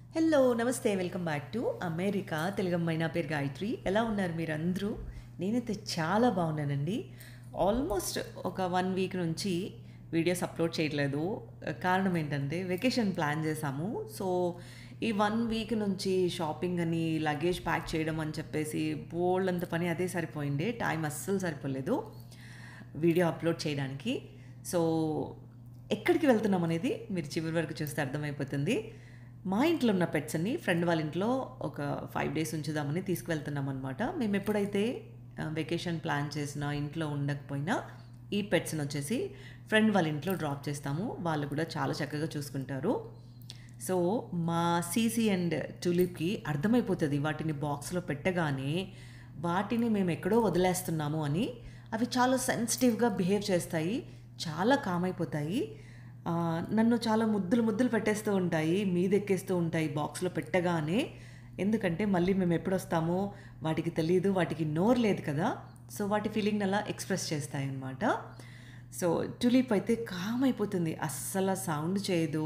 Hello నమస్తే welcome back to America తెలుగమ్మాయి నా పేరు గాయత్రి ఎలా ఉన్నారు మీరు అందరూ నేనైతే చాలా బాగున్నానండి ఆల్మోస్ట్ ఒక వన్ వీక్ నుంచి వీడియోస్ అప్లోడ్ చేయట్లేదు కారణం ఏంటంటే వెకేషన్ ప్లాన్ చేశాము సో ఈ వన్ వీక్ నుంచి షాపింగ్ అని లగేజ్ ప్యాక్ చేయడం అని చెప్పేసి బోల్డ్ అంత పని అదే సరిపోయింది టైం అస్సలు సరిపోలేదు వీడియో అప్లోడ్ చేయడానికి సో ఎక్కడికి వెళ్తున్నాం అనేది మీరు చివరి వరకు చూస్తే అర్థమైపోతుంది మా ఇంట్లో ఉన్న పెట్స్ అన్ని ఫ్రెండ్ వాళ్ళ ఇంట్లో ఒక ఫైవ్ డేస్ ఉంచుదామని తీసుకువెళ్తున్నాం అనమాట మేము ఎప్పుడైతే వెకేషన్ ప్లాన్ చేసినా ఇంట్లో ఉండకపోయినా ఈ పెట్స్ని వచ్చేసి ఫ్రెండ్ వాళ్ళ ఇంట్లో డ్రాప్ చేస్తాము వాళ్ళు కూడా చాలా చక్కగా చూసుకుంటారు సో మా సీసీ అండ్ టులిప్కి అర్థమైపోతుంది వాటిని బాక్స్లో పెట్టగానే వాటిని మేము ఎక్కడో వదిలేస్తున్నాము అని అవి చాలా సెన్సిటివ్గా బిహేవ్ చేస్తాయి చాలా కామ్ అయిపోతాయి ఆ, నన్ను చాలా ముద్దులు ముద్దులు పెట్టేస్తూ ఉంటాయి మీదెక్కేస్తూ ఉంటాయి బాక్స్లో పెట్టగానే ఎందుకంటే మళ్ళీ మేము ఎప్పుడు వస్తామో వాటికి తెలియదు వాటికి నోరు లేదు కదా సో వాటి ఫీలింగ్ అలా ఎక్స్ప్రెస్ చేస్తాయి అన్నమాట సో టులిప్ అయితే కామ్ అయిపోతుంది అస్సలు సౌండ్ చేయదు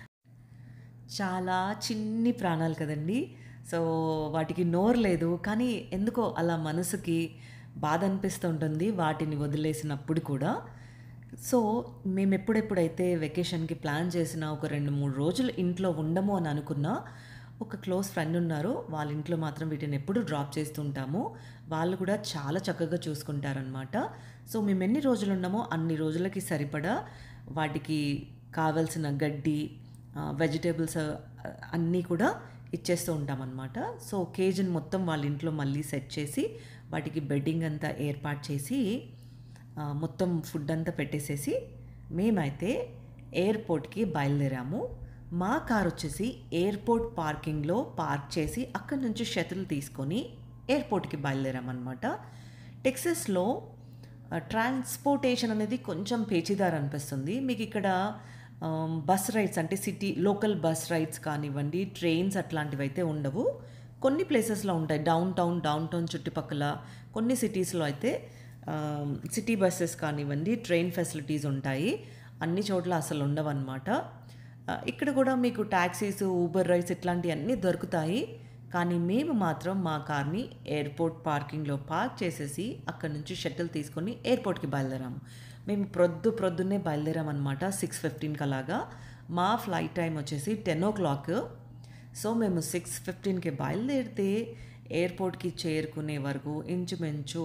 చాలా చిన్ని ప్రాణాలు కదండి సో వాటికి నోరు లేదు కానీ ఎందుకో అలా మనసుకి బాధ అనిపిస్తూ ఉంటుంది వాటిని వదిలేసినప్పుడు కూడా సో మేము ఎప్పుడెప్పుడైతే వెకేషన్కి ప్లాన్ చేసిన ఒక రెండు మూడు రోజులు ఇంట్లో ఉండము అని అనుకున్నా ఒక క్లోజ్ ఫ్రెండ్ ఉన్నారు వాళ్ళ ఇంట్లో మాత్రం వీటిని ఎప్పుడు డ్రాప్ చేస్తుంటాము వాళ్ళు కూడా చాలా చక్కగా చూసుకుంటారనమాట సో మేము ఎన్ని రోజులు ఉన్నామో అన్ని రోజులకి సరిపడా వాటికి కావలసిన గడ్డి వెజిటేబుల్స్ అన్నీ కూడా ఇచ్చేస్తూ ఉంటామన్నమాట సో కేజీని మొత్తం వాళ్ళ ఇంట్లో మళ్ళీ సెట్ చేసి వాటికి బెడ్డింగ్ అంతా ఏర్పాటు చేసి ఆ, మొత్తం ఫుడ్ అంతా పెట్టేసేసి మేమైతే ఎయిర్పోర్ట్కి బయలుదేరాము మా కార్ వచ్చేసి ఎయిర్పోర్ట్ పార్కింగ్లో పార్క్ చేసి అక్కడి నుంచి షటిల్ తీసుకొని ఎయిర్పోర్ట్కి బయలుదేరామన్నమాట టెక్సస్లో ఆ, ట్రాన్స్పోర్టేషన్ అనేది కొంచెం పేచీదారు అనిపిస్తుంది మీకు ఇక్కడ ఆమ్, బస్ రైడ్స్ అంటే సిటీ లోకల్ బస్ రైడ్స్ కానివ్వండి ట్రైన్స్ అట్లాంటివి అయితే ఉండవు కొన్ని ప్లేసెస్లో ఉంటాయి డౌన్ టౌన్ డౌన్ టౌన్ చుట్టుపక్కల కొన్ని సిటీస్లో అయితే ఆమ్, సిటీ బస్సెస్ కానివ్వండి ట్రైన్ ఫెసిలిటీస్ ఉంటాయి అన్ని చోట్ల అసలు ఉండవన్నమాట ఆ, ఇక్కడ కూడా మీకు ట్యాక్సీస్ ఊబర్ రైడ్స్ ఇట్లాంటివన్నీ దొరుకుతాయి కానీ మేము మాత్రం మా కార్ని ఎయిర్పోర్ట్ పార్కింగ్లో పార్క్ చేసేసి అక్కడ నుంచి షటిల్ తీసుకొని ఎయిర్పోర్ట్కి బయలుదేరాము మేము ప్రొద్దు ప్రొద్దున్నే బయలుదేరామన్నమాట సిక్స్ ఫిఫ్టీన్కి అలాగా మా ఫ్లైట్ టైం వచ్చేసి టెన్ ఓ క్లాక్ సో మేము సిక్స్ ఫిఫ్టీన్కి బయలుదేరితే ఎయిర్పోర్ట్కి చేరుకునే వరకు ఇంచుమించు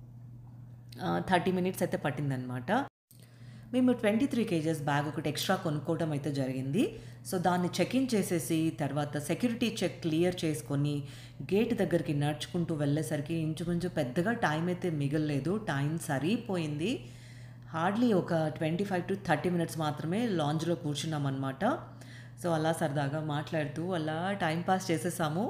థర్టీ మినిట్స్ అయితే పట్టిందనమాట మేము ట్వంటీ త్రీ కేజెస్ బ్యాగ్ ఒకటి ఎక్స్ట్రా కొనుక్కోవడం అయితే జరిగింది సో దాన్ని చెక్ ఇన్ చేసేసి తర్వాత సెక్యూరిటీ చెక్ క్లియర్ చేసుకొని గేట్ దగ్గరికి నడుచుకుంటూ వెళ్ళేసరికి ఇంచుమించు పెద్దగా టైం అయితే మిగలలేదు టైం సరిపోయింది హార్డ్లీ ఒక twenty five to thirty minutes మాత్రమే లాంజ్లో కూర్చున్నాం అనమాట సో అలా సరదాగా మాట్లాడుతూ అలా టైం పాస్ చేసేసాము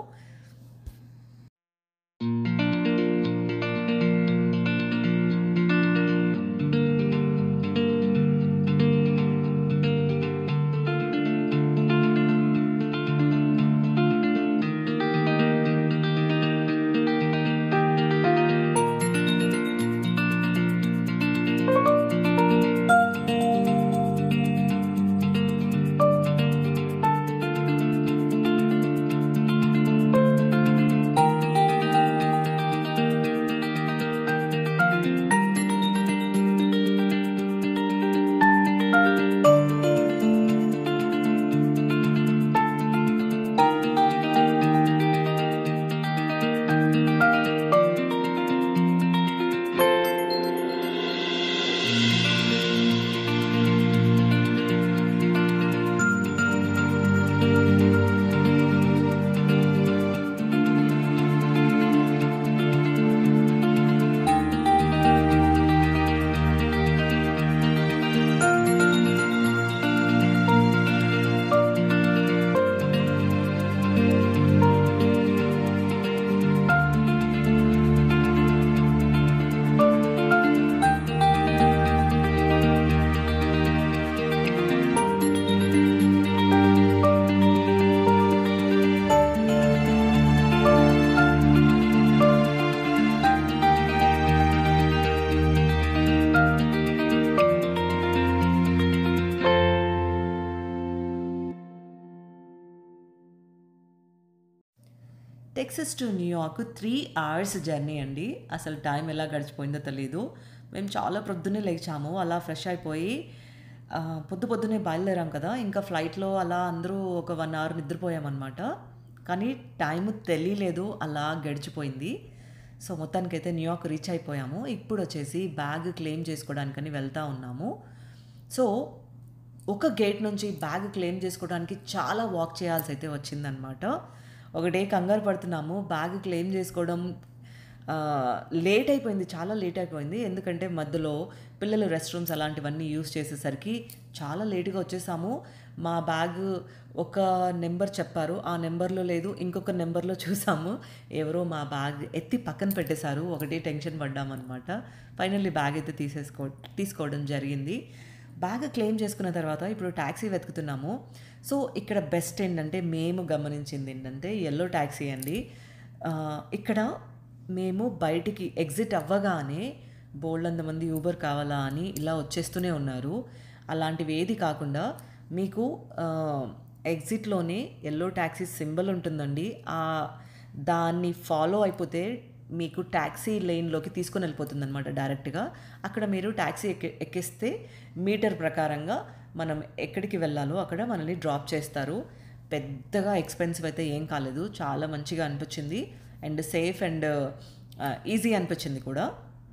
Texas to New York three hours journey అండి అసలు టైం ఎలా గడిచిపోయిందో తెలీదు మేము చాలా ప్రొద్దునే లేచాము అలా ఫ్రెష్ అయిపోయి ఆ, పొద్దు పొద్దునే బయలుదేరాం కదా ఇంకా ఫ్లైట్లో అలా అందరూ ఒక వన్ అవర్ నిద్రపోయామన్నమాట కానీ టైం తెలియలేదు అలా గడిచిపోయింది సో మొత్తానికైతే న్యూయార్క్ రీచ్ అయిపోయాము ఇప్పుడు వచ్చేసి బ్యాగ్ క్లెయిమ్ చేసుకోవడానికని వెళ్తా ఉన్నాము సో ఒక గేట్ నుంచి బ్యాగ్ క్లెయిమ్ చేసుకోవడానికి చాలా వాక్ చేయాల్సి అయితే వచ్చిందనమాట ఒకటే కంగారు పడుతున్నాము బ్యాగ్ క్లెయిమ్ చేసుకోవడం ఆ, లేట్ అయిపోయింది చాలా లేట్ అయిపోయింది ఎందుకంటే మధ్యలో పిల్లలు రెస్ట్ రూమ్స్ అలాంటివన్నీ యూస్ చేసేసరికి చాలా లేట్గా వచ్చేసాము మా బ్యాగ్ ఒక నెంబర్ చెప్పారు ఆ నెంబర్లో లేదు ఇంకొక నెంబర్లో చూసాము ఎవరో మా బ్యాగ్ ఎత్తి పక్కన పెట్టేశారు ఒకటే టెన్షన్ పడ్డామన్నమాట ఫైనల్లీ బ్యాగ్ అయితే తీసేసుకో తీసుకోవడం జరిగింది బ్యాగ్ క్లెయిమ్ చేసుకున్న తర్వాత ఇప్పుడు ట్యాక్సీ వెతుకుతున్నాము సో ఇక్కడ బెస్ట్ ఏంటంటే మేము గమనించింది ఏంటంటే ఎల్లో ట్యాక్సీ అండి ఆ, ఇక్కడ మేము బయటికి ఎగ్జిట్ అవ్వగానే బోల్డ్ మంది ఊబర్ కావాలా అని ఇలా వచ్చేస్తూనే ఉన్నారు అలాంటివి ఏది కాకుండా మీకు ఆ, ఎగ్జిట్లోనే ఎల్లో ట్యాక్సీ సింబల్ ఉంటుందండి ఆ దాన్ని ఫాలో అయిపోతే మీకు ట్యాక్సీ లేన్లోకి తీసుకొని వెళ్ళిపోతుంది అనమాట డైరెక్ట్గా అక్కడ మీరు ట్యాక్సీ ఎక్కి ఎక్కిస్తే మీటర్ ప్రకారంగా మనం ఎక్కడికి వెళ్ళాలో అక్కడ మనల్ని డ్రాప్ చేస్తారు పెద్దగా ఎక్స్పెన్సివ్ అయితే ఏం కాలేదు చాలా మంచిగా అనిపించింది అండ్ సేఫ్ అండ్ ఈజీ అనిపించింది కూడా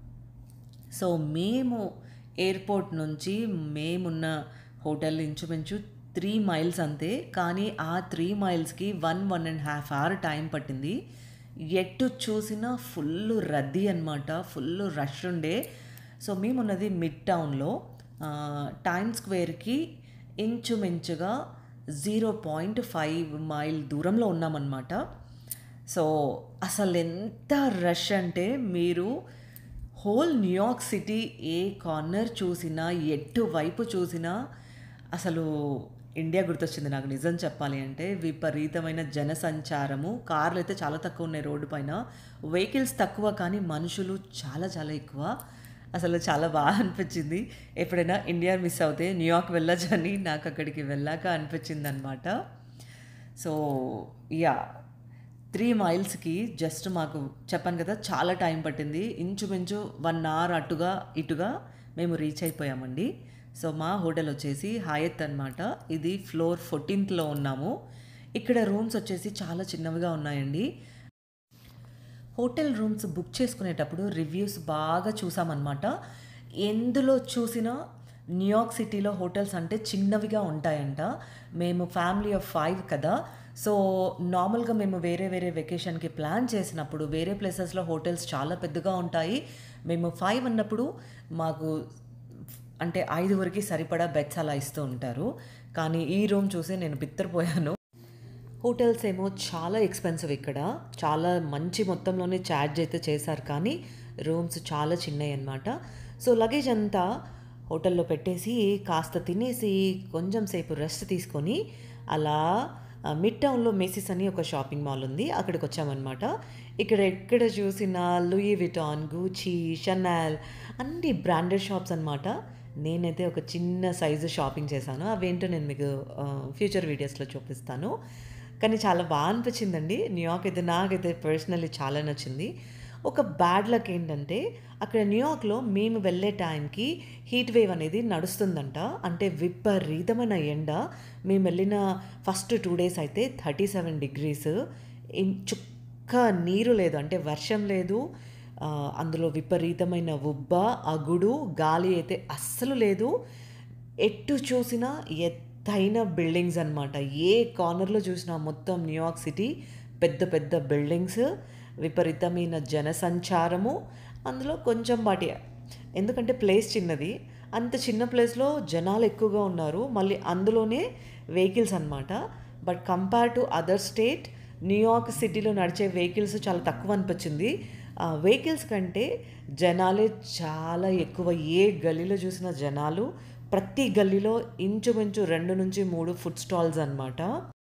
సో మేము ఎయిర్పోర్ట్ నుంచి మేమున్న హోటల్ ఇంచుమించు త్రీ మైల్స్ అంతే కానీ ఆ త్రీ మైల్స్కి one one and half hour time పట్టింది ఎటు చూసినా ఫుల్ రద్దీ అనమాట ఫుల్ రష్ ఉండే సో మేమున్నది మిడ్ టౌన్లో టైమ్ స్క్వేర్కి ఇంచుమించుగా జీరో పాయింట్ ఫైవ్ మైల్ దూరంలో ఉన్నామన్నమాట సో అసలు ఎంత రష్ అంటే మీరు హోల్ న్యూయార్క్ సిటీ ఏ కార్నర్ చూసినా ఎటు వైపు చూసినా అసలు ఇండియా గుర్తొచ్చింది నాకు నిజం చెప్పాలి అంటే విపరీతమైన జనసంచారము కార్లు అయితే చాలా తక్కువ ఉన్నాయి రోడ్డు పైన వెహికల్స్ తక్కువ కానీ మనుషులు చాలా చాలా ఎక్కువ అసలు చాలా బాగా అనిపించింది ఎప్పుడైనా ఇండియా మిస్ అవుతే న్యూయార్క్ వెళ్ళొచ్చని నాకు అక్కడికి వెళ్ళాక అనిపించింది అనమాట సో యా త్రీ మైల్స్కి జస్ట్ మాకు చెప్పాను కదా చాలా టైం పట్టింది ఇంచుమించు వన్ అవర్ అటుగా ఇటుగా మేము రీచ్ అయిపోయామండి సో మా హోటల్ వచ్చేసి హయత్ అనమాట ఇది ఫ్లోర్ ఫోర్టీన్త్లో ఉన్నాము ఇక్కడ రూమ్స్ వచ్చేసి చాలా చిన్నవిగా ఉన్నాయండి హోటల్ రూమ్స్ బుక్ చేసుకునేటప్పుడు రివ్యూస్ బాగా చూసామన్నమాట ఎందులో చూసినా న్యూయార్క్ సిటీలో హోటల్స్ అంటే చిన్నవిగా ఉంటాయంట మేము ఫ్యామిలీ ఆఫ్ ఫైవ్ కదా సో నార్మల్గా మేము వేరే వేరే వెకేషన్కి ప్లాన్ చేసినప్పుడు వేరే ప్లేసెస్లో హోటల్స్ చాలా పెద్దగా ఉంటాయి మేము ఫైవ్ అన్నప్పుడు మాకు అంటే ఐదుగురికి సరిపడా బెడ్స్ అలా ఇస్తూ ఉంటారు కానీ ఈ రూమ్ చూసి నేను బిత్తరపోయాను హోటల్స్ ఏమో చాలా ఎక్స్పెన్సివ్ ఇక్కడ చాలా మంచి మొత్తంలోనే ఛార్జ్ అయితే చేశారు కానీ రూమ్స్ చాలా చిన్నవి అనమాట సో లగేజ్ అంతా హోటల్లో పెట్టేసి కాస్త తినేసి కొంచెం సేపు రెస్ట్ తీసుకొని అలా ఆ, మిడ్ టౌన్లో మేసిస్ అని ఒక షాపింగ్ మాల్ ఉంది అక్కడికి వచ్చామన్నమాట ఇక్కడ ఎక్కడ చూసినా లూయి విటాన్ గూచి షనాల్ అన్ని బ్రాండెడ్ షాప్స్ అనమాట నేనైతే ఒక చిన్న సైజు షాపింగ్ చేశాను అవేంటో నేను మీకు ఫ్యూచర్ వీడియోస్లో చూపిస్తాను కానీ చాలా బాగా అనిపించిందండి న్యూయార్క్ అయితే నాకైతే పర్సనల్లీ చాలా నచ్చింది ఒక బ్యాడ్ లక్ ఏంటంటే అక్కడ న్యూయార్క్లో మేము వెళ్ళే టైంకి హీట్ వేవ్ అనేది నడుస్తుందంట అంటే విపరీతమైన ఎండ మేము వెళ్ళిన ఫస్ట్ టూ డేస్ అయితే థర్టీ సెవెన్ డిగ్రీస్ చుక్క నీరు లేదు అంటే వర్షం లేదు ఆ, అందులో విపరీతమైన ఉబ్బ అగుడు గాలి అయితే అస్సలు లేదు ఎటు చూసినా ఎత్తైన బిల్డింగ్స్ అన్నమాట ఏ కార్నర్లో చూసినా మొత్తం న్యూయార్క్ సిటీ పెద్ద పెద్ద బిల్డింగ్స్ విపరీతమైన జనసంచారము అందులో కొంచెం వాటి ఎందుకంటే ప్లేస్ చిన్నది అంత చిన్న ప్లేస్లో జనాలు ఎక్కువగా ఉన్నారు మళ్ళీ అందులోనే వెహికల్స్ అన్నమాట but compare to other state New York సిటీలో నడిచే వెహికల్స్ చాలా తక్కువ అనిపించింది ఆ వెహికల్స్ కంటే జనాలే చాలా ఎక్కువ ఏ గల్లీలో చూసినా జనాలు ప్రతి గల్లీలో ఇంచుమించు రెండు నుంచి మూడు ఫుడ్ స్టాల్స్ అన్నమాట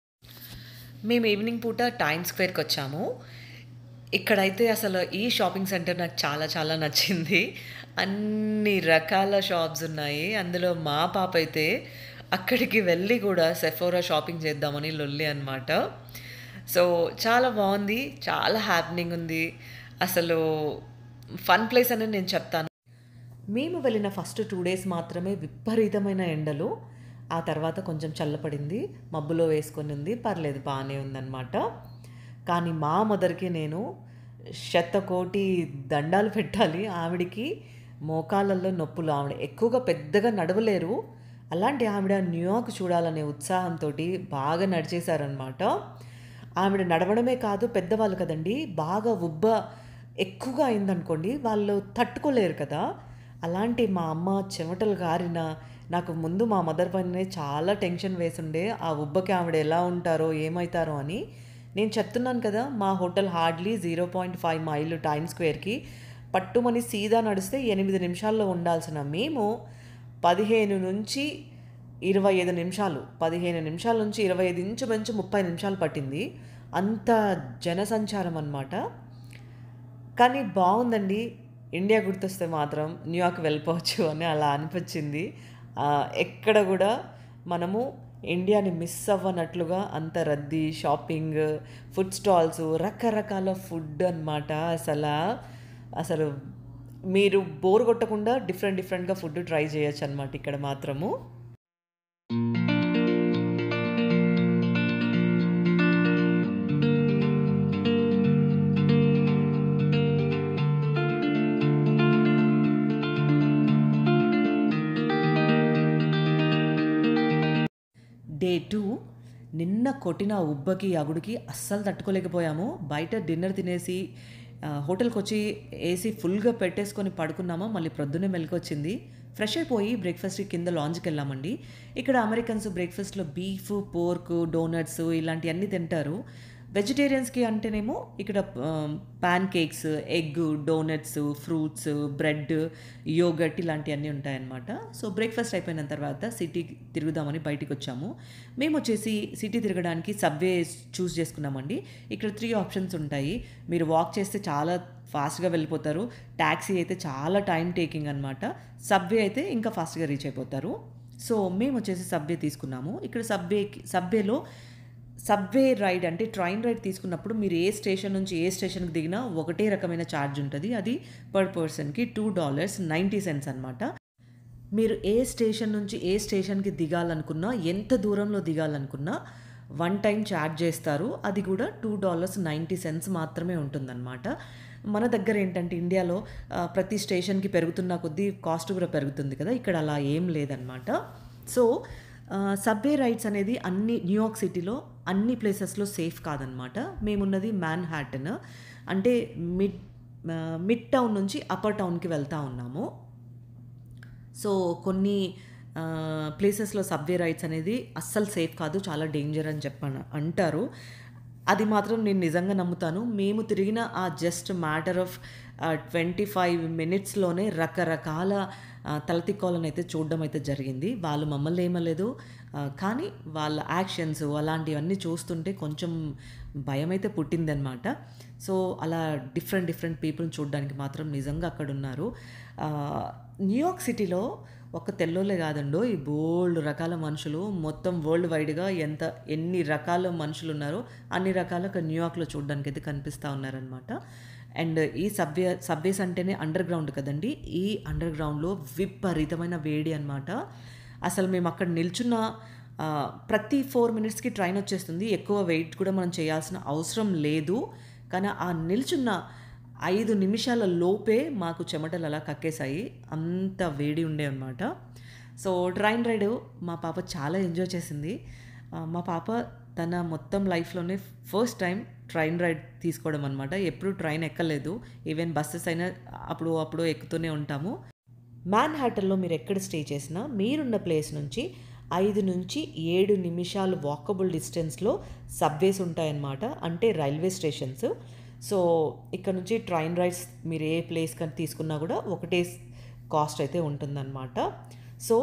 మేము ఈవినింగ్ పూట టైమ్ స్క్వేర్కి వచ్చాము ఇక్కడైతే అసలు ఈ షాపింగ్ సెంటర్ నాకు చాలా చాలా నచ్చింది అన్ని రకాల షాప్స్ ఉన్నాయి అందులో మా పాప అయితే అక్కడికి వెళ్ళి కూడా సెఫోరా షాపింగ్ చేద్దామని లొల్లి అనమాట సో చాలా బాగుంది చాలా హ్యాపెనింగ్ ఉంది అసలు ఫన్ ప్లేస్ అని నేను చెప్తాను మేము వెళ్ళిన ఫస్ట్ టూ డేస్ మాత్రమే విపరీతమైన ఎండలు ఆ తర్వాత కొంచెం చల్లపడింది మబ్బులో వేసుకొని ఉంది పర్లేదు బాగానే ఉందన్నమాట కానీ మా మదర్కి నేను శతకోటి దండాలు పెట్టాలి ఆవిడికి మోకాళ్ళల్లో నొప్పులు ఆవిడ ఎక్కువగా పెద్దగా నడవలేరు అలాంటి ఆవిడ న్యూయార్క్ చూడాలనే ఉత్సాహంతో బాగా నడిచేశారనమాట ఆవిడ నడవడమే కాదు పెద్దవాళ్ళు కదండి బాగా ఉబ్బ ఎక్కువగా అయిందనుకోండి వాళ్ళు తట్టుకోలేరు కదా అలాంటి మా అమ్మ చెమటలు గారిన నాకు ముందు మా మదర్ పైనే చాలా టెన్షన్ వేసుండే ఆ ఉబ్బకి ఆవిడ ఎలా ఉంటారో ఏమవుతారో అని నేను చెప్తున్నాను కదా మా hotel hardly zero point five mile time స్క్వేర్కి పట్టుమని సీదా నడిస్తే ఎనిమిది నిమిషాల్లో ఉండాల్సిన మేము పదిహేను నుంచి ఇరవై ఐదు నిమిషాలు పదిహేను నిమిషాల నుంచి ఇరవై ఐదు ఇంచుమించు ముప్పై నిమిషాలు పట్టింది అంత జనసంచారం అన్నమాట కానీ బాగుందండి ఇండియా గుర్తొస్తే మాత్రం న్యూయార్క్ వెళ్ళిపోవచ్చు అని అలా అనిపించింది ఆ, ఎక్కడ కూడా మనము ఇండియాని మిస్ అవ్వనట్లుగా అంత రద్దీ షాపింగ్ ఫుడ్ స్టాల్స్ రకరకాల ఫుడ్ అన్నమాట అసలు అసలు మీరు బోర్ కొట్టకుండా డిఫరెంట్ డిఫరెంట్గా ఫుడ్ ట్రై చేయొచ్చు అనమాట ఇక్కడ మాత్రము డే టూ నిన్న కొట్టిన ఉబ్బకి అగుడికి అస్సలు తట్టుకోలేకపోయాము బయట డిన్నర్ తినేసి ఆ, హోటల్కి వచ్చి ఏసీ ఫుల్గా పెట్టేసుకొని పడుకున్నామా మళ్ళీ ప్రొద్దునే మెలకొచ్చింది ఫ్రెష్ అయిపోయి బ్రేక్ఫాస్ట్కి కింద లాంజ్కి వెళ్ళామండి ఇక్కడ అమెరికన్స్ బ్రేక్ఫాస్ట్లో బీఫ్ పోర్క్ డోనట్స్ ఇలాంటివన్నీ తింటారు వెజిటేరియన్స్కి అంటేనేమో ఇక్కడ pancakes egg donuts fruits bread yogurt ఇలాంటివన్నీ ఉంటాయన్నమాట సో బ్రేక్ఫాస్ట్ అయిపోయిన తర్వాత సిటీ తిరుగుదామని బయటికి వచ్చాము మేము వచ్చేసి సిటీ తిరగడానికి సబ్వే చూస్ చేసుకున్నామండి ఇక్కడ త్రీ ఆప్షన్స్ ఉంటాయి మీరు వాక్ చేస్తే చాలా ఫాస్ట్గా వెళ్ళిపోతారు ట్యాక్సీ అయితే చాలా టైం టేకింగ్ అనమాట సబ్వే అయితే ఇంకా ఫాస్ట్గా రీచ్ అయిపోతారు సో మేము వచ్చేసి సబ్వే తీసుకున్నాము ఇక్కడ సబ్వే సబ్వేలో సబ్వే రైడ్ అంటే ట్రైన్ రైడ్ తీసుకున్నప్పుడు మీరు ఏ స్టేషన్ నుంచి ఏ స్టేషన్కి దిగినా ఒకటే రకమైన ఛార్జ్ ఉంటుంది అది పర్ పర్సన్కి టూ డాలర్స్ నైంటీ సెంట్స్ అనమాట మీరు ఏ స్టేషన్ నుంచి ఏ స్టేషన్కి దిగాలనుకున్నా ఎంత దూరంలో దిగాలనుకున్నా వన్ టైం ఛార్జ్ చేస్తారు అది కూడా టూ డాలర్స్ నైంటీ సెంట్స్ మాత్రమే ఉంటుందన్నమాట మన దగ్గర ఏంటంటే ఇండియాలో ఆ, ప్రతి స్టేషన్కి పెరుగుతున్న కొద్దీ కాస్ట్ కూడా పెరుగుతుంది కదా ఇక్కడ అలా ఏం లేదనమాట సో సబ్వే రైడ్స్ అనేది అన్ని న్యూయార్క్ సిటీలో అన్ని ప్లేసెస్లో సేఫ్ కాదనమాట మేమున్నది మ్యాన్ హ్యాటన్ అంటే మిడ్ మిడ్ టౌన్ నుంచి అప్పర్ టౌన్కి వెళ్తా ఉన్నాము సో కొన్ని ప్లేసెస్లో సబ్వే రైడ్స్ అనేది అస్సలు సేఫ్ కాదు చాలా డేంజర్ అని చెప్పని అంటారు అది మాత్రం నేను నిజంగా నమ్ముతాను మేము తిరిగిన ఆ just matter of twenty five మినిట్స్లోనే రకరకాల ఆ, తలతిక్కోలను అయితే చూడడం అయితే జరిగింది వాళ్ళు మమ్మల్ని ఏమలేదు ఆ, కానీ వాళ్ళ యాక్షన్స్ అలాంటివన్నీ చూస్తుంటే కొంచెం భయం అయితే పుట్టిందనమాట సో అలా డిఫరెంట్ డిఫరెంట్ పీపుల్ని చూడడానికి మాత్రం నిజంగా అక్కడ ఉన్నారు ఆ, న్యూయార్క్ సిటీలో ఒక తెల్లోలే కాదండో ఈ బోల్డ్ రకాల మనుషులు మొత్తం వరల్డ్ వైడ్గా ఎంత ఎన్ని రకాల మనుషులు ఉన్నారో అన్ని రకాల న్యూయార్క్లో చూడడానికి అయితే కనిపిస్తూ ఉన్నారనమాట అండ్ ఈ సబ్వే సబ్వేస్ అంటేనే అండర్ గ్రౌండ్ కదండి ఈ అండర్ గ్రౌండ్లో విపరీతమైన వేడి అనమాట అసలు మేము అక్కడ నిల్చున్న ఆ, ప్రతి ఫోర్ మినిట్స్కి ట్రైన్ వచ్చేస్తుంది ఎక్కువ వెయిట్ కూడా మనం చేయాల్సిన అవసరం లేదు కానీ ఆ నిల్చున్న ఐదు నిమిషాల లోపే మాకు చెమటలు అలా కక్కేశాయి అంత వేడి ఉండే అనమాట సో ట్రైన్ రైడ్ మా పాప చాలా ఎంజాయ్ చేసింది ఆ, మా పాప తన మొత్తం లైఫ్లోనే ఫస్ట్ టైం ట్రైన్ రైడ్ తీసుకోవడం అనమాట ఎప్పుడు ట్రైన్ ఎక్కలేదు ఈవెన్ బస్సెస్ అయినా అప్పుడు అప్పుడు ఎక్కుతూనే ఉంటాము మ్యాన్ హ్యాటన్లో మీరు ఎక్కడ స్టే చేసినా మీరున్న ప్లేస్ నుంచి ఐదు నుంచి ఏడు నిమిషాలు వాకబుల్ డిస్టెన్స్లో సబ్వేస్ ఉంటాయన్నమాట అంటే రైల్వే స్టేషన్స్ సో ఇక్కడ నుంచి ట్రైన్ రైడ్స్ మీరు ఏ ప్లేస్ కానీ తీసుకున్నా కూడా ఒకటే కాస్ట్ అయితే ఉంటుందన్నమాట సో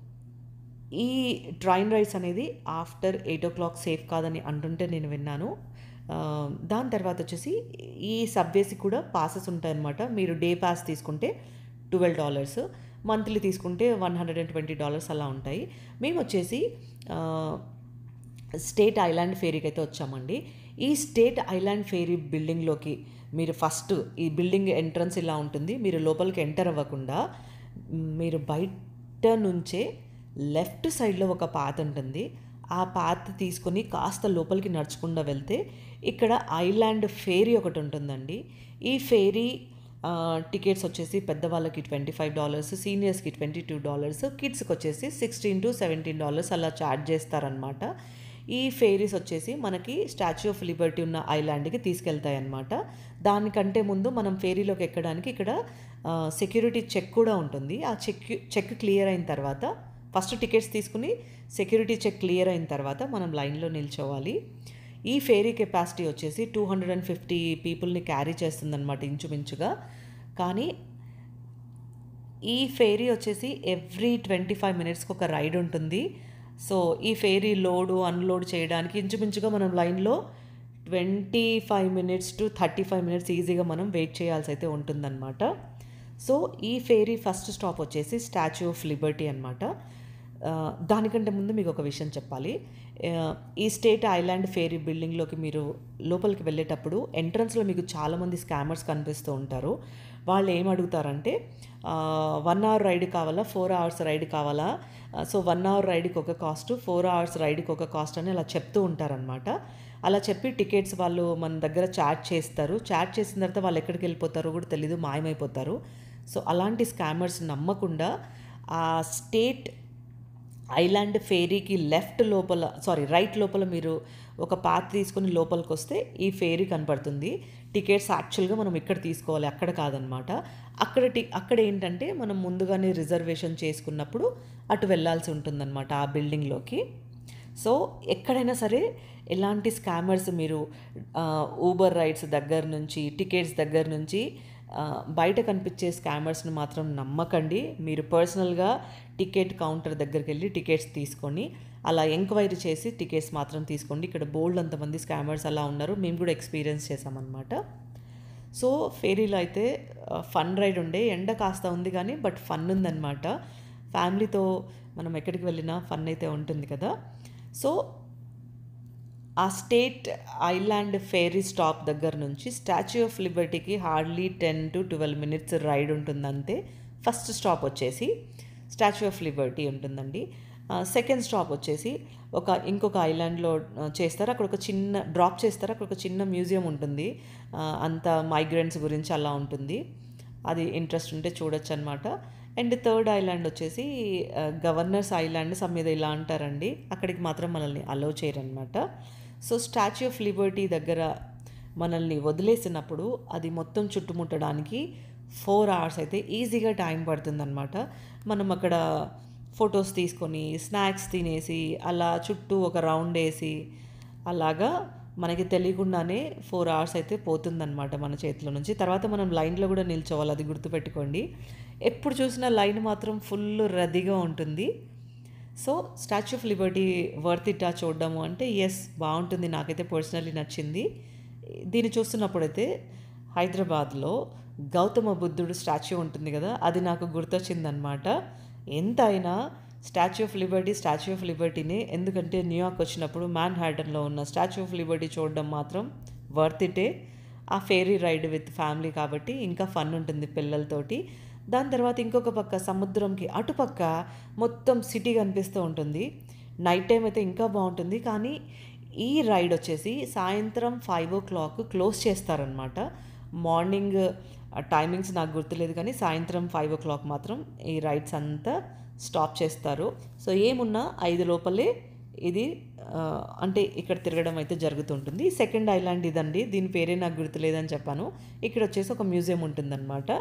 ఈ ట్రైన్ రైడ్స్ అనేది after eight o'clock safe కాదని అంటుంటే నేను విన్నాను ఆ, దాని తర్వాత వచ్చేసి ఈ సబ్వేస్కి కూడా పాసెస్ ఉంటాయన్నమాట మీరు డే పాస్ తీసుకుంటే ట్వెల్వ్ డాలర్స్ మంత్లీ తీసుకుంటే one hundred and twenty dollars అలా ఉంటాయి మేము వచ్చేసి స్టేట్ ఐలాండ్ ఫేరీకి అయితే వచ్చామండి ఈ స్టేట్ ఐలాండ్ ఫేరీ బిల్డింగ్లోకి మీరు ఫస్ట్ ఈ బిల్డింగ్ ఎంట్రన్స్ ఇలా ఉంటుంది మీరు లోపలికి ఎంటర్ అవ్వకుండా మీరు బయట నుంచే లెఫ్ట్ సైడ్లో ఒక పాత్ ఉంటుంది ఆ పాత్ తీసుకొని కాస్త లోపలికి నడుచుకుండా వెళ్తే ఇక్కడ ఐలాండ్ ఫేరీ ఒకటి ఉంటుందండి ఈ ఫేరీ ఆ, టికెట్స్ వచ్చేసి పెద్దవాళ్ళకి ట్వంటీ ఫైవ్ డాలర్స్ సీనియర్స్కి ట్వంటీ టూ డాలర్స్ కిడ్స్కి వచ్చేసి సిక్స్టీన్ టు సెవెంటీన్ డాలర్స్ అలా ఛార్జ్ చేస్తారనమాట ఈ ఫేరీస్ వచ్చేసి మనకి స్టాచ్యూ ఆఫ్ లిబర్టీ ఉన్న ఐలాండ్కి తీసుకెళ్తాయి అన్నమాట దానికంటే ముందు మనం ఫేరీలోకి ఎక్కడానికి ఇక్కడ సెక్యూరిటీ చెక్ కూడా ఉంటుంది ఆ చెక్ చెక్ క్లియర్ అయిన తర్వాత ఫస్ట్ టికెట్స్ తీసుకుని సెక్యూరిటీ చెక్ క్లియర్ అయిన తర్వాత మనం లైన్లో నిల్చోవాలి ఈ ఫేరీ కెపాసిటీ వచ్చేసి టూ హండ్రెడ్ అండ్ ఫిఫ్టీ పీపుల్ని క్యారీ చేస్తుందన్నమాట ఇంచుమించుగా కానీ ఈ ఫేరీ వచ్చేసి ఎవ్రీ ట్వంటీ ఫైవ్ మినిట్స్కి ఒక రైడ్ ఉంటుంది సో ఈ ఫేరీ లోడు అన్లోడ్ చేయడానికి ఇంచుమించుగా మనం లైన్లో twenty five minutes to thirty five minutes ఈజీగా మనం వెయిట్ చేయాల్సి అయితే ఉంటుందన్నమాట సో ఈ ఫేరీ ఫస్ట్ స్టాప్ వచ్చేసి స్టాచ్యూ ఆఫ్ లిబర్టీ అనమాట ఆ, దానికంటే ముందు మీకు ఒక విషయం చెప్పాలి ఆ, ఈ స్టేట్ ఐలాండ్ ఫేరీ బిల్డింగ్లోకి మీరు లోపలికి వెళ్ళేటప్పుడు ఎంట్రన్స్లో మీకు చాలామంది స్కామర్స్ కనిపిస్తూ ఉంటారు వాళ్ళు ఏం అడుగుతారంటే వన్ అవర్ రైడ్ కావాలా ఫోర్ అవర్స్ రైడ్ కావాలా సో వన్ అవర్ రైడ్కి ఒక కాస్ట్ ఫోర్ అవర్స్ రైడ్కి ఒక కాస్ట్ అని అలా చెప్తూ ఉంటారనమాట అలా చెప్పి టికెట్స్ వాళ్ళు మన దగ్గర చార్జ్ చేస్తారు చార్జ్ చేసిన తర్వాత వాళ్ళు ఎక్కడికి వెళ్ళిపోతారో కూడా తెలీదు మాయమైపోతారు సో అలాంటి స్కామర్స్ నమ్మకుండా ఆ స్టేట్ ఐలాండ్ ఫేరీకి లెఫ్ట్ లోపల సారీ రైట్ లోపల మీరు ఒక పాత్ తీసుకొని లోపలికి వస్తే ఈ ఫేరీ కనపడుతుంది టికెట్స్ యాక్చువల్గా మనం ఇక్కడ తీసుకోవాలి అక్కడ కాదనమాట అక్కడ టి అక్కడ ఏంటంటే మనం ముందుగానే రిజర్వేషన్ చేసుకున్నప్పుడు అటు వెళ్ళాల్సి ఉంటుందన్నమాట ఆ బిల్డింగ్లోకి సో ఎక్కడైనా సరే ఎలాంటి స్కామర్స్ మీరు ఊబర్ రైడ్స్ దగ్గర నుంచి టికెట్స్ దగ్గర నుంచి ఆ, బయట కనిపించే స్కామర్స్ని మాత్రం నమ్మకండి మీరు పర్సనల్గా టికెట్ కౌంటర్ దగ్గరికి వెళ్ళి టికెట్స్ తీసుకొని అలా ఎంక్వైరీ చేసి టికెట్స్ మాత్రం తీసుకోండి ఇక్కడ బోల్డ్ అంతమంది స్కామర్స్ అలా ఉన్నారు మేము కూడా ఎక్స్పీరియన్స్ చేసామన్నమాట సో ఫేరీలో అయితే ఫన్ రైడ్ ఉండే ఎండ కాస్త ఉంది కానీ బట్ ఫన్ ఉందన్నమాట ఫ్యామిలీతో మనం ఎక్కడికి వెళ్ళినా ఫన్ అయితే ఉంటుంది కదా సో ఆ స్టేట్ ఐలాండ్ ఫేరీ స్టాప్ దగ్గర నుంచి స్టాచ్యూ ఆఫ్ లిబర్టీకి hardly ten to twelve minutes ride ఉంటుందంతే ఫస్ట్ స్టాప్ వచ్చేసి స్టాచ్యూ ఆఫ్ లిబర్టీ ఉంటుందండి సెకండ్ స్టాప్ వచ్చేసి ఒక ఇంకొక ఐలాండ్లో ఆ, చేస్తారు అక్కడ ఒక చిన్న డ్రాప్ చేస్తారు అక్కడ ఒక చిన్న మ్యూజియం ఉంటుంది ఆ, అంత మైగ్రెంట్స్ గురించి అలా ఉంటుంది అది ఇంట్రెస్ట్ ఉంటే చూడొచ్చు అనమాట అండ్ థర్డ్ ఐలాండ్ వచ్చేసి ఆ, గవర్నర్స్ ఐలాండ్ సమ్ మీద ఇలా అంటారండి అక్కడికి మాత్రం మనల్ని అలౌ చేయరనమాట సో స్టాచ్యూ ఆఫ్ లిబర్టీ దగ్గర మనల్ని వదిలేసినప్పుడు అది మొత్తం చుట్టుముట్టడానికి ఫోర్ అవర్స్ అయితే ఈజీగా టైం పడుతుందన్నమాట మనం అక్కడ ఫొటోస్ తీసుకొని స్నాక్స్ తినేసి అలా చుట్టూ ఒక రౌండ్ వేసి అలాగా మనకి తెలియకుండానే ఫోర్ అవర్స్ అయితే పోతుందన్నమాట మన చేతిలో నుంచి తర్వాత మనం లైన్లో కూడా నిల్చోవాలి అది గుర్తుపెట్టుకోండి ఎప్పుడు చూసినా లైన్ మాత్రం ఫుల్ రద్దీగా ఉంటుంది so statue of liberty worth it ఆ చూడడము అంటే ఎస్ బాగుంటుంది నాకైతే పర్సనల్లీ నచ్చింది దీన్ని చూస్తున్నప్పుడైతే హైదరాబాద్లో గౌతమ బుద్ధుడు స్టాచ్యూ ఉంటుంది కదా అది నాకు గుర్తొచ్చిందనమాట ఎంత అయినా statue of liberty statue of లిబర్టీనే ఎందుకంటే న్యూయార్క్ వచ్చినప్పుడు మ్యాన్ హ్యాటన్లో ఉన్న స్టాచ్యూ ఆఫ్ లిబర్టీ చూడడం మాత్రం వర్త్ ఇటే ఆ ఫేరీ రైడ్ విత్ ఫ్యామిలీ కాబట్టి ఇంకా ఫన్ ఉంటుంది పిల్లలతోటి దాని తర్వాత ఇంకొక పక్క సముద్రంకి అటుపక్క మొత్తం సిటీ కనిపిస్తూ ఉంటుంది నైట్ టైం అయితే ఇంకా బాగుంటుంది కానీ ఈ రైడ్ వచ్చేసి సాయంత్రం ఫైవ్ ఓ క్లాక్ క్లోజ్ చేస్తారనమాట మార్నింగ్ టైమింగ్స్ నాకు గుర్తులేదు కానీ సాయంత్రం ఫైవ్ ఓ క్లాక్ మాత్రం ఈ రైడ్స్ అంతా స్టాప్ చేస్తారు సో ఏమున్నా ఐదు లోపలే ఇది ఆ, అంటే ఇక్కడ తిరగడం అయితే జరుగుతుంటుంది సెకండ్ ఐలాండ్ ఇదండి దీని పేరే నాకు గుర్తులేదని చెప్పాను ఇక్కడ వచ్చేసి ఒక మ్యూజియం ఉంటుందన్నమాట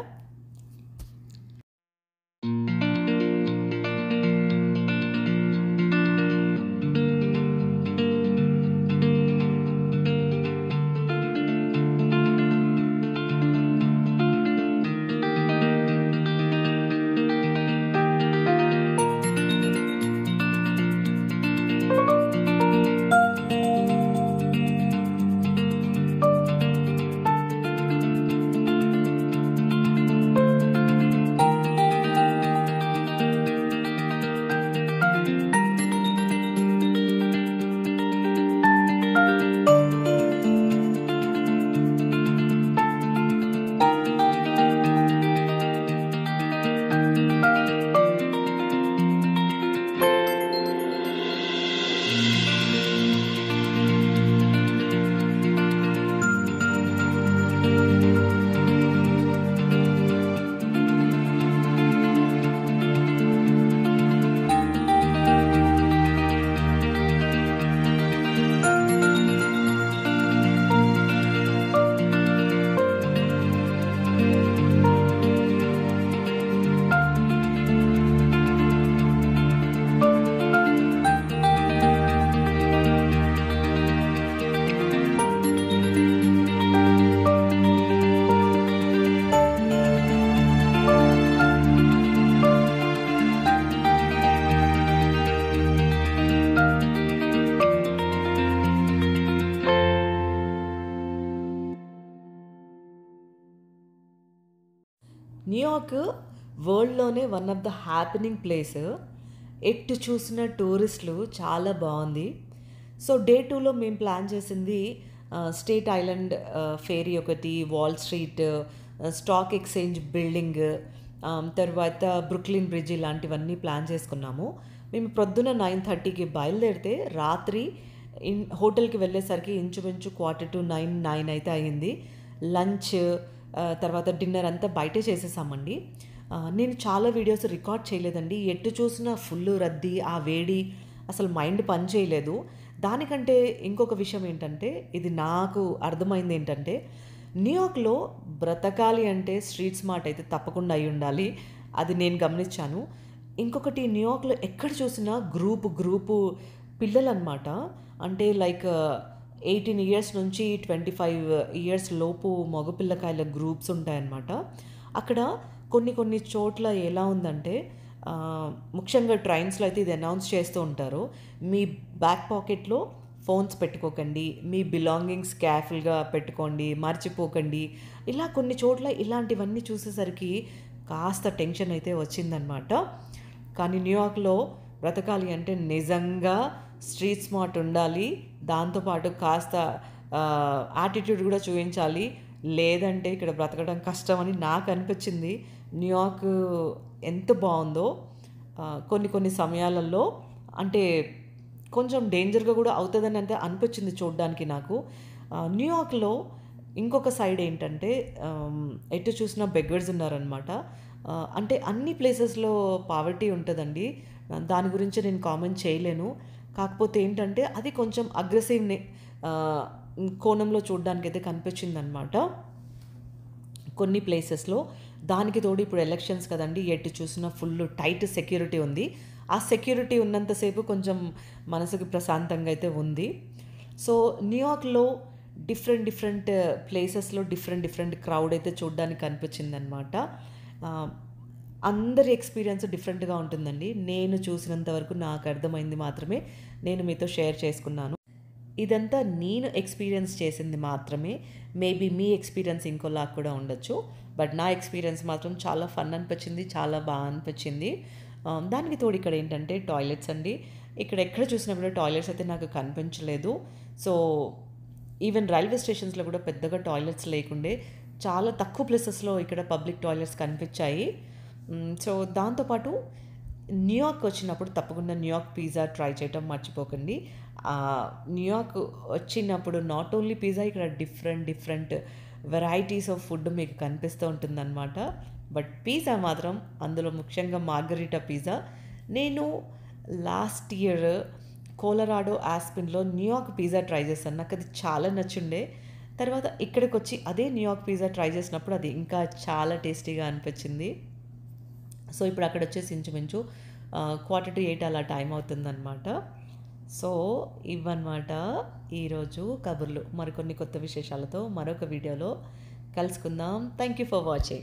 న్యూయార్క్ వరల్డ్‌లోనే one of the happening place. ఎటు చూసిన టూరిస్టులు చాలా బావుంది. సో, డే 2లో మేము ప్లాన్ చేసింది ఆహ్, స్టేట్ ఐలాండ్ ఆహ్, ఫేరీ ఒకటి, wall street, ah, stock exchange building, ah, తర్వాత బ్రుక్లిన్ బ్రిడ్జ్ ఇలాంటివన్నీ ప్లాన్ చేసుకున్నాము. మేము ప్రొద్దున 9:30కి బయలుదేరితే రాత్రి ఇన్ హోటల్‌కి వెళ్ళేసరికి ఇంచుమించు క్వార్టర్ టు 9, 9 అయితే అయింది. లంచ్ ఆహ్, తర్వాత డిన్నర్ అంతా బయటే చేసేసామండి. ఆహ్, నేను చాలా వీడియోస్ రికార్డ్ చేయలేదండి. ఎటు చూసినా ఫుల్లు రద్దీ, ఆ వేడి అసలు మైండ్ పని చేయలేదు. దానికంటే ఇంకొక విషయం ఏంటంటే, ఇది నాకు అర్థమైందేంటంటే, న్యూయార్క్‌లో బ్రతకాలి అంటే స్ట్రీట్ స్మార్ట్ అయితే తప్పకుండా అయ్యుండాలి. అది నేను గమనించాను. ఇంకొకటి న్యూయార్క్‌లో ఎక్కడ చూసినా గ్రూప్, గ్రూపు పిల్లలనమాట. అంటే లైక్ 18 ఇయర్స్ నుంచి 25 ఇయర్స్ లోపు మగ పిల్లకాయల గ్రూప్స్ ఉంటాయన్నమాట. అక్కడ కొన్ని కొన్ని చోట్ల ఎలా ఉందంటే ఆహ్, ముఖ్యంగా ట్రైన్స్‌లో అయితే ఇది అనౌన్స్ చేస్తూ ఉంటారు. మీ బ్యాక్ పాకెట్‌లో ఫోన్స్ పెట్టుకోకండి. మీ బిలాంగింగ్స్ కేర్‌ఫుల్‌గా పెట్టుకోండి. మర్చిపోకండి. ఇలా కొన్ని చోట్ల ఇలాంటివన్నీ చూసేసరికి కాస్త టెన్షన్ అయితే వచ్చిందనమాట. కానీ న్యూయార్క్‌లో బ్రతకాలి అంటే నిజంగా స్ట్రీట్ స్మార్ట్ ఉండాలి. దాంతో పాటు కాస్త ఆహ్, యాటిట్యూడ్ కూడా చూయించాలి. లేదంటే ఇక్కడ బ్రతకడం కష్టమని నాకనిపించింది. న్యూయార్క్ ఎంత బావుందో ఆహ్, కొన్ని కొన్ని సమయాలలో అంటే కొంచెం డేంజర్‌గా కూడా అవుతదని అయితే అనిపించింది చూడ్డానికి నాకు. ఆహ్, న్యూయార్క్‌లో ఇంకొక సైడ్ ఏంటంటే ఆహ్, ఎటు చూసినా బెగ్గర్స్ ఉన్నారనమాట. ఆహ్, అంటే అన్ని ప్లేసెస్‌లో పావర్టీ ఉంటదండి. దాని గురించి నేను కామెంట్ చేయలేను. కాకపోతే ఏంటంటే అది కొంచెం అగ్రెసివ్‌నే ఆహ్, కోణంలో చూడ్డానికైతే కనిపించిందనమాట. కొన్ని ప్లేసెస్‌లో. దానికి తోడు ఇప్పుడు ఎలక్షన్స్ కదండీ! ఎటు చూసినా ఫుల్లు టైట్ సెక్యూరిటీ ఉంది. ఆ సెక్యూరిటీ ఉన్నంత సేపు కొంచెం మనసుకి ప్రశాంతంగా అయితే ఉంది. సో, న్యూయార్క్‌లో డిఫరెంట్ డిఫరెంట్ ప్లేసెస్‌లో డిఫరెంట్ డిఫరెంట్ క్రౌడ్ అయితే చూడ్డానికి కనిపించిందనమాట. ఆహ్, అందరి ఎక్స్‌పీరియన్స్ డిఫరెంట్‌గా ఉంటుందండి. నేను చూసినంత వరకు నాకు అర్థమైంది మాత్రమే నేను మీతో షేర్ చేసుకున్నాను. ఇదంతా నేను ఎక్స్‌పీరియన్స్ చేసింది మాత్రమే. మేబీ మీ ఎక్స్‌పీరియన్స్ ఇంకోలాగా కూడా ఉండొచ్చు. బట్ నా ఎక్స్‌పీరియన్స్ మాత్రం చాలా ఫన్ అనిపించింది. చాలా బా అనిపించింది. ఆహ్, దానికి తోడు ఇక్కడ ఏంటంటే టాయిలెట్స్ అండి. ఇక్కడ ఎక్కడ చూసినా కూడా టాయిలెట్స్ అయితే నాకు కనిపించలేదు. సో, ఈవెన్ రైల్వే స్టేషన్స్‌లో కూడా పెద్దగా టాయిలెట్స్ లేకుండే. చాలా తక్కువ ప్లేసెస్‌లో ఇక్కడ పబ్లిక్ టాయిలెట్స్ కనిపించాయి. హ్మ్. సో, దాంతో పాటు న్యూయార్క్ వచ్చినప్పుడు తప్పకుండా న్యూయార్క్ పిజ్జా ట్రై చేయటం మర్చిపోకండి. ఆహ్, న్యూయార్క్ వచ్చినప్పుడు నాట్ ఓన్లీ పిజ్జా ఇక్కడ different different varieties of food మీకు కనిపిస్తూ ఉంటుందనమాట. బట్ పిజ్జా మాత్రం అందులో ముఖ్యంగా మార్గరిటా పిజ్జా. నేను లాస్ట్ ఇయర్ కొలరాడో ఆస్పెన్‌లో న్యూయార్క్ పిజ్జా ట్రై చేశాను. నాకది చాలా నచ్చుండే. తర్వాత ఇక్కడికొచ్చి అదే న్యూయార్క్ పిజ్జా ట్రై చేసినప్పుడు అది ఇంకా చాలా టేస్టీగా అనిపించింది. సో, ఇప్పుడు అక్కడొచ్చేసి ఇంచుమించు ఆహ్, క్వార్టర్ టు 8 అలా టైం అవుతుందనమాట. సో, ఇవన్నమాట ఈరోజు కబుర్లు. మరికొన్ని కొత్త విశేషాలతో మరొక వీడియోలో కలుసుకుందాం. Thank you for watching.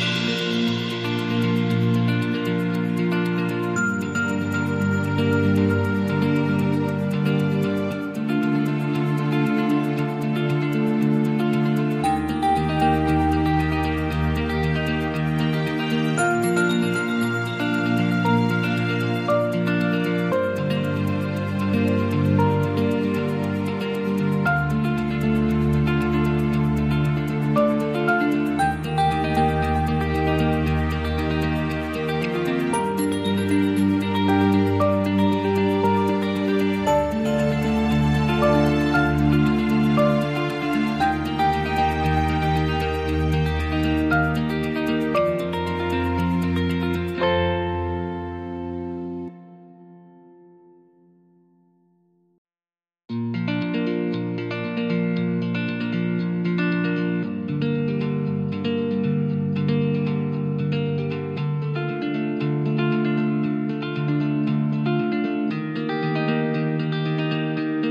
thank you